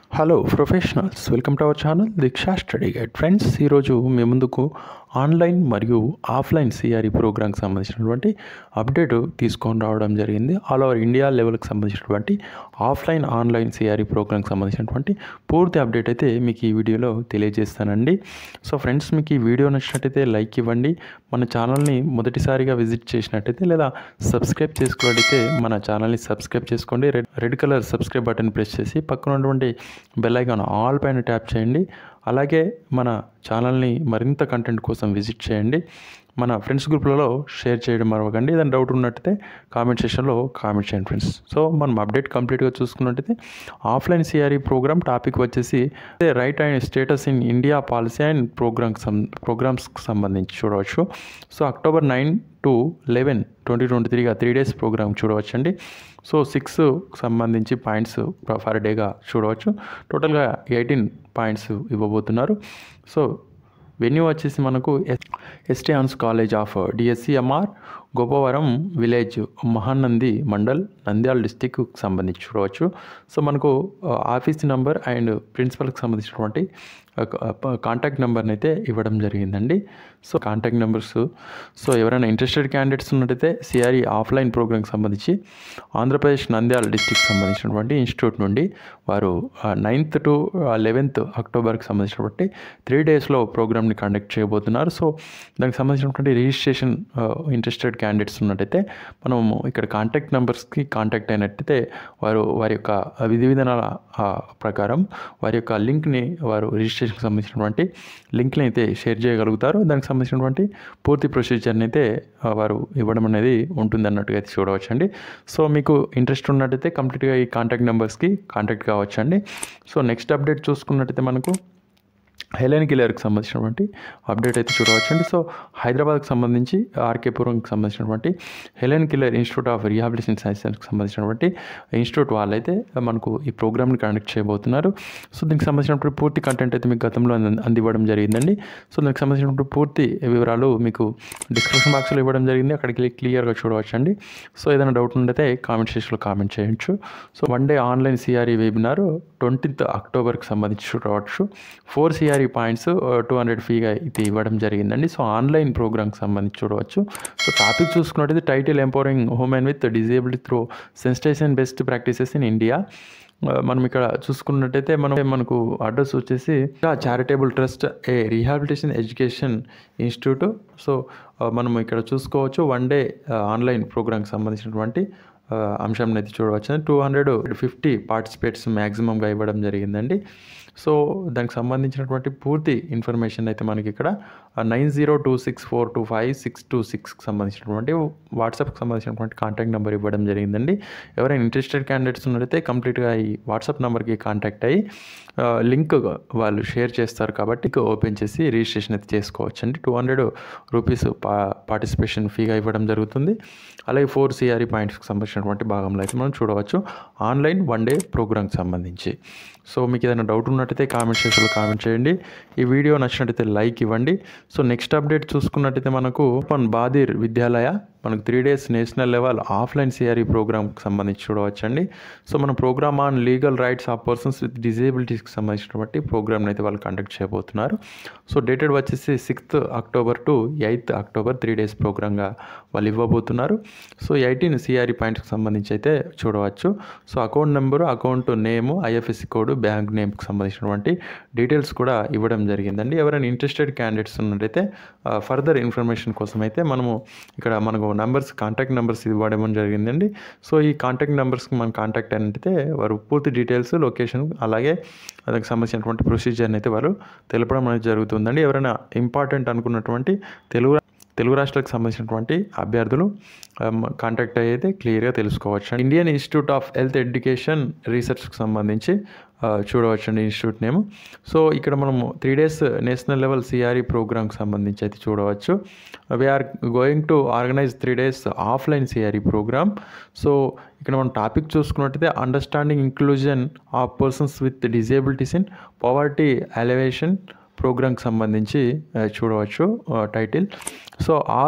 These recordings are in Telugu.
hello professionals welcome to our channel Deeksha study guide friends ఈరోజు మీ ముందుకు ఆన్లైన్ మరియు ఆఫ్లైన్ సిఆర్ఈ ప్రోగ్రామ్కి సంబంధించినటువంటి అప్డేట్ తీసుకొని రావడం జరిగింది ఆల్ ఓవర్ ఇండియా లెవెల్కి సంబంధించినటువంటి ఆఫ్లైన్ ఆన్లైన్ సిఆర్ఈ ప్రోగ్రామ్కి సంబంధించినటువంటి పూర్తి అప్డేట్ అయితే మీకు ఈ వీడియోలో తెలియజేస్తానండి సో ఫ్రెండ్స్ మీకు ఈ వీడియో నచ్చినట్టయితే లైక్ ఇవ్వండి మన ఛానల్ని మొదటిసారిగా విజిట్ చేసినట్టయితే లేదా సబ్స్క్రైబ్ చేసుకున్నట్టయితే మన ఛానల్ని సబ్స్క్రైబ్ చేసుకోండి red red colour subscribe button press చేసి పక్కన ఉన్నటువంటి బెల్ ఐకాన్ ఆల్ పైన ట్యాప్ చేయండి అలాగే మన ఛానల్ని మరింత కంటెంట్ కోసం విజిట్ చేయండి మన ఫ్రెండ్స్ గ్రూప్లలో షేర్ చేయడం మరవకండి ఏదైనా డౌట్ ఉన్నట్టయితే కామెంట్ సెక్షన్లో కామెంట్ చేయండి ఫ్రెండ్స్ సో మనం అప్డేట్ కంప్లీట్గా చూసుకున్నట్టయితే ఆఫ్లైన్ సిఆర్ఈ ప్రోగ్రామ్ టాపిక్ వచ్చేసి right and status in India policy and programs ప్రోగ్రామ్స్కి సంబంధించి చూడవచ్చు so October nine to eleven twenty twenty త్రీగా త్రీ డేస్ ప్రోగ్రామ్ చూడవచ్చండి సో సిక్స్ సంబంధించి పాయింట్స్ ఫర్ డేగా చూడవచ్చు టోటల్గా ఎయిటీన్ పాయింట్స్ ఇవ్వబోతున్నారు సో వెన్యూ వచ్చేసి మనకు ఎస్టీఆన్స్ college of DSCMR Gopavaram village Mahanandi mandal Nandyal డిస్టిక్కి సంబంధించి చూడవచ్చు సో మనకు ఆఫీస్ నెంబర్ అండ్ ప్రిన్సిపల్కి సంబంధించినటువంటి కాంటాక్ట్ నెంబర్ని అయితే ఇవ్వడం జరిగిందండి సో కాంటాక్ట్ నెంబర్స్ సో ఎవరైనా ఇంట్రెస్టెడ్ క్యాండిడేట్స్ ఉన్నట్టయితే సిఆర్ఈ ఆఫ్లైన్ ప్రోగ్రామ్కి సంబంధించి ఆంధ్రప్రదేశ్ నంద్యాల డిస్టిక్ సంబంధించినటువంటి ఇన్స్టిట్యూట్ నుండి వారు నైన్త్ టు లెవెన్త్ అక్టోబర్కి సంబంధించినటువంటి త్రీ డేస్లో ప్రోగ్రామ్ని కండక్ట్ చేయబోతున్నారు సో దానికి సంబంధించినటువంటి రిజిస్ట్రేషన్ ఇంట్రెస్టెడ్ క్యాండిడేట్స్ ఉన్నట్టయితే మనం ఇక్కడ కాంటాక్ట్ నెంబర్స్కి కాంటాక్ట్ అయినట్టయితే వారు వారి యొక్క విధి విధానాల ప్రకారం వారి యొక్క లింక్ని వారు రిజిస్ట్రేషన్కి సంబంధించినటువంటి లింక్ని అయితే షేర్ చేయగలుగుతారు దానికి సంబంధించినటువంటి పూర్తి ప్రొసీజర్ని అయితే వారు ఇవ్వడం అనేది ఉంటుంది అన్నట్టుగా అయితే చూడవచ్చండి సో మీకు ఇంట్రెస్ట్ ఉన్నట్టయితే కంప్లీట్గా ఈ కాంటాక్ట్ నెంబర్స్కి కాంటాక్ట్ కావచ్చండి సో నెక్స్ట్ అప్డేట్ చూసుకున్నట్టయితే మనకు హెలెన్ కిలర్కి సంబంధించినటువంటి అప్డేట్ అయితే చూడవచ్చండి సో హైదరాబాద్కి సంబంధించి ఆర్కేపురంకి సంబంధించినటువంటి Helen Keller institute of rehabilitation సైన్సెస్కి సంబంధించినటువంటి ఇన్స్టిట్యూట్ వాళ్ళైతే మనకు ఈ ప్రోగ్రామ్ని కండక్ట్ చేయబోతున్నారు సో దీనికి సంబంధించినటువంటి పూర్తి కంటెంట్ అయితే మీకు గతంలో అందివ్వడం జరిగిందండి సో దానికి సంబంధించినటువంటి పూర్తి వివరాలు మీకు డిస్క్రిప్షన్ బాక్స్లో ఇవ్వడం జరిగింది అక్కడికి క్లియర్గా చూడవచ్చండి సో ఏదైనా డౌట్ ఉంటే కామెంట్ సెక్షన్లో కామెంట్ చేయొచ్చు so one day online CRE webinar twentieth అక్టోబర్కి సంబంధించి చూడవచ్చు four CR CRE points two hundred ఫీగా ఇది ఇవ్వడం జరిగిందండి సో ఆన్లైన్ ప్రోగ్రామ్కి సంబంధించి చూడవచ్చు సో టాపిక్ చూసుకున్నట్టయితే title empowering women with disability through sensitization best practices in India మనం ఇక్కడ చూసుకున్నట్టయితే మనం మనకు అడ్రస్ వచ్చేసి charitable trust a rehabilitation education institute so మనం ఇక్కడ చూసుకోవచ్చు వన్ డే ఆన్లైన్ ప్రోగ్రామ్కి సంబంధించినటువంటి అంశం అయితే చూడవచ్చు టూ హండ్రెడ్ ఫిఫ్టీ పార్టిసిపేట్స్ మ్యాక్సిమంగా ఇవ్వడం జరిగిందండి సో దానికి సంబంధించినటువంటి పూర్తి ఇన్ఫర్మేషన్ అయితే మనకి ఇక్కడ nine zero two six four two five six two సిక్స్కి సంబంధించినటువంటి వాట్సాప్కి సంబంధించినటువంటి కాంటాక్ట్ నెంబర్ ఇవ్వడం జరిగిందండి ఎవరైనా ఇంట్రెస్టెడ్ క్యాండిడేట్స్ ఉన్నట్టయితే కంప్లీట్గా ఈ వాట్సాప్ నెంబర్కి కాంటాక్ట్ అయ్యి లింక్ వాళ్ళు షేర్ చేస్తారు కాబట్టి ఓపెన్ చేసి రిజిస్ట్రేషన్ అయితే చేసుకోవచ్చు అండి టూ హండ్రెడ్ రూపీస్ పా పార్టిసిపేషన్ ఫీగా ఇవ్వడం జరుగుతుంది అలాగే ఫోర్ సిఆర్ఈ పాయింట్స్కి సంబంధించినటువంటి భాగంలో అయితే మనం చూడవచ్చు ఆన్లైన్ వన్ డే ప్రోగ్రామ్కి సంబంధించి సో మీకు ఏదైనా డౌట్ ఉన్నట్టయితే కామెంట్ సెక్షన్లో కామెంట్ చేయండి ఈ వీడియో నచ్చినట్టయితే లైక్ ఇవ్వండి సో నెక్స్ట్ అప్డేట్ చూసుకున్నట్టయితే మనకు ఓపెన్ బాదిర్ విద్యాలయ మనకు three days national level offline CRE ప్రోగ్రామ్కి సంబంధించి చూడవచ్చండి సో మన program on legal rights of persons with డిజేబిలిటీస్కి సంబంధించినటువంటి ప్రోగ్రామ్ని అయితే వాళ్ళు కండక్ట్ చేయబోతున్నారు సో డేటెడ్ వచ్చేసి sixth October to eighth October three days ప్రోగ్రామ్గా వాళ్ళు ఇవ్వబోతున్నారు సో ఎయిటీన్ సిఆర్ఈ పాయింట్స్కి సంబంధించి అయితే చూడవచ్చు so account number account name IFSC code bank నేమ్కి సంబంధించినటువంటి డీటెయిల్స్ కూడా ఇవ్వడం జరిగిందండి ఎవరైనా ఇంట్రెస్టెడ్ క్యాండిడేట్స్ ఉన్నట్టయితే ఫర్దర్ ఇన్ఫర్మేషన్ కోసం అయితే మనము ఇక్కడ మనకు నెంబర్స్ కాంటాక్ట్ నెంబర్స్ ఇవ్వడం జరిగిందండి సో ఈ కాంటాక్ట్ నెంబర్స్కి మనం కాంటాక్ట్ అయినట్టయితే వారు పూర్తి డీటెయిల్స్ లొకేషన్ అలాగే దానికి సంబంధించినటువంటి ప్రొసీజర్ని అయితే వారు తెలపడం అనేది జరుగుతుందండి ఎవరైనా ఇంపార్టెంట్ అనుకున్నటువంటి తెలుగు తెలుగు రాష్ట్రాలకు సంబంధించినటువంటి అభ్యర్థులు కాంటాక్ట్ అయితే క్లియర్గా తెలుసుకోవచ్చు Indian institute of health education రీసెర్చ్కి సంబంధించి చూడవచ్చండి ఇన్స్టిట్యూట్ నేమ్ సో ఇక్కడ మనము three days national level CRE ప్రోగ్రామ్కి సంబంధించి అయితే చూడవచ్చు we are going to organize three days offline CRE program so ఇక్కడ మనం టాపిక్ చూసుకున్నట్టయితే understanding inclusion of persons with disabilities in poverty elevation ప్రోగ్రామ్కి సంబంధించి చూడవచ్చు title so all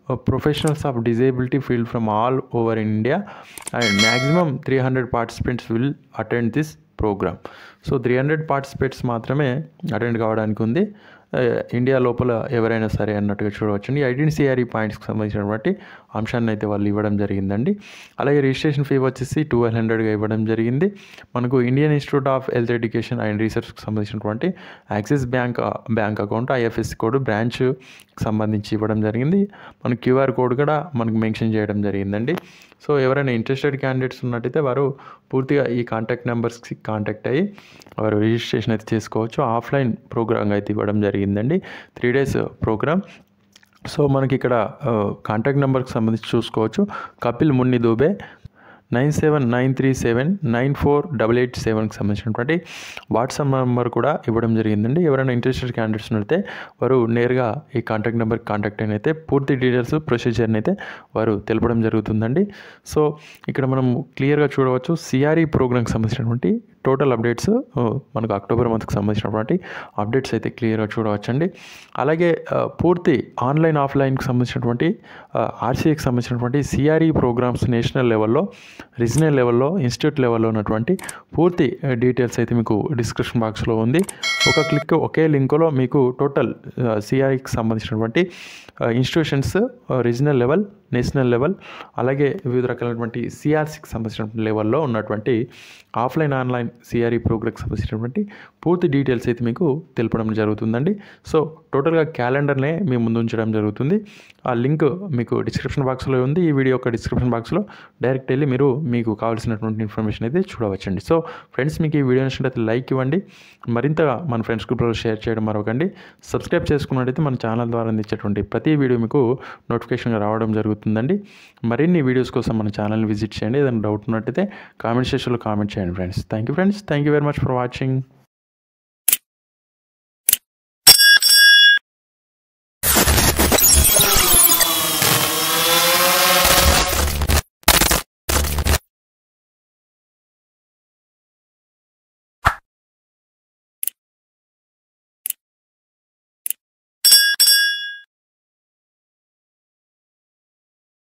professionals of disability field from all over in India and maximum three hundred participants will attend this program so three hundred participates మాత్రమే అటెండ్ కావడానికి ఉంది ఆ, ఇండియా లోపల ఎవరైనా సరే అన్నట్టుగా చూడవచ్చండి ఐడెంటి సిఆర్ఈ పాయింట్స్కి సంబంధించినటువంటి అంశాన్ని అయితే వాళ్ళు ఇవ్వడం జరిగిందండి అలాగే రిజిస్ట్రేషన్ ఫీ వచ్చేసి ట్వెల్వ్ హండ్రెడ్గా ఇవ్వడం జరిగింది మనకు Indian institute of health education and రీసెర్చ్కి సంబంధించినటువంటి Axis bank bank account IFSC code branch సంబంధించి ఇవ్వడం జరిగింది మన క్యూఆర్ కోడ్ కూడా మనకు మెన్షన్ చేయడం జరిగిందండి సో ఎవరైనా ఇంట్రెస్టెడ్ క్యాండిడేట్స్ ఉన్నట్టయితే వారు పూర్తిగా ఈ కాంటాక్ట్ నెంబర్స్కి కాంటాక్ట్ అయ్యి వారు రిజిస్ట్రేషన్ అయితే చేసుకోవచ్చు ఆఫ్లైన్ ప్రోగ్రామ్ అయితే ఇవ్వడం జరిగిందండి త్రీ డేస్ ప్రోగ్రామ్ సో మనకి ఇక్కడ కాంటాక్ట్ నెంబర్కి సంబంధించి చూసుకోవచ్చు Kapil Munni Dubey nine seven nine three seven nine four double eight సెవెన్కి సంబంధించినటువంటి వాట్సాప్ నెంబర్ కూడా ఇవ్వడం జరిగిందండి ఎవరైనా ఇంట్రెస్టెడ్ క్యాండిడేట్స్ అయితే వారు నేరుగా ఈ కాంటాక్ట్ నెంబర్కి కాంటాక్ట్ అయిన అయితే పూర్తి డీటెయిల్స్ ప్రొసీజర్ని అయితే వారు తెలపడం జరుగుతుందండి సో ఇక్కడ మనం క్లియర్గా చూడవచ్చు సిఆర్ఈ ప్రోగ్రామ్కి సంబంధించినటువంటి టోటల్ అప్డేట్స్ ఆ, మనకు అక్టోబర్ మంత్కి సంబంధించినటువంటి అప్డేట్స్ అయితే క్లియర్గా చూడవచ్చండి అలాగే ఆ, పూర్తి ఆన్లైన్ ఆఫ్లైన్కి సంబంధించినటువంటి ఆర్సీఐకి సంబంధించినటువంటి సిఆర్ఈ ప్రోగ్రామ్స్ నేషనల్ లెవెల్లో రీజనల్ లెవెల్లో ఇన్స్టిట్యూట్ లెవెల్లో ఉన్నటువంటి పూర్తి డీటెయిల్స్ అయితే మీకు డిస్క్రిప్షన్ బాక్స్లో ఉంది ఒక క్లిక్ ఒకే లింకులో మీకు టోటల్ సిఆర్ఈకి సంబంధించినటువంటి institutions regional level national level అలాగే వివిధ రకాలైనటువంటి సిఆర్సీకి సంబంధించిన లెవెల్లో ఉన్నటువంటి ఆఫ్లైన్ ఆన్లైన్ సిఆర్ఈ ప్రోగ్రామ్కి సంబంధించినటువంటి పూర్తి డీటెయిల్స్ అయితే మీకు తెలపడం జరుగుతుందండి సో టోటల్గా క్యాలెండర్నే మీ ముందు ఉంచడం జరుగుతుంది ఆ లింక్ మీకు డిస్క్రిప్షన్ బాక్స్లో ఉంది ఈ వీడియో యొక్క డిస్క్రిప్షన్ బాక్స్లో డైరెక్ట్ వెళ్ళి మీరు మీకు కావాల్సినటువంటి ఇన్ఫర్మేషన్ అయితే చూడవచ్చండి సో ఫ్రెండ్స్ మీకు ఈ వీడియో నచ్చినట్లయితే లైక్ ఇవ్వండి మరింతగా మన ఫ్రెండ్స్ గ్రూప్లో షేర్ చేయడం మరొకండి సబ్స్క్రైబ్ చేసుకున్నట్టయితే మన ఛానల్ ద్వారా అందించేటువంటి ప్రతి వీడియో మీకు నోటిఫికేషన్గా రావడం జరుగుతుందండి మరిన్ని వీడియోస్ కోసం మన ఛానల్ని విజిట్ చేయండి ఏదైనా డౌట్ ఉన్నట్టయితే కామెంట్ సెక్షన్లో కామెంట్ చేయండి friends thank you friends thank you very much for watching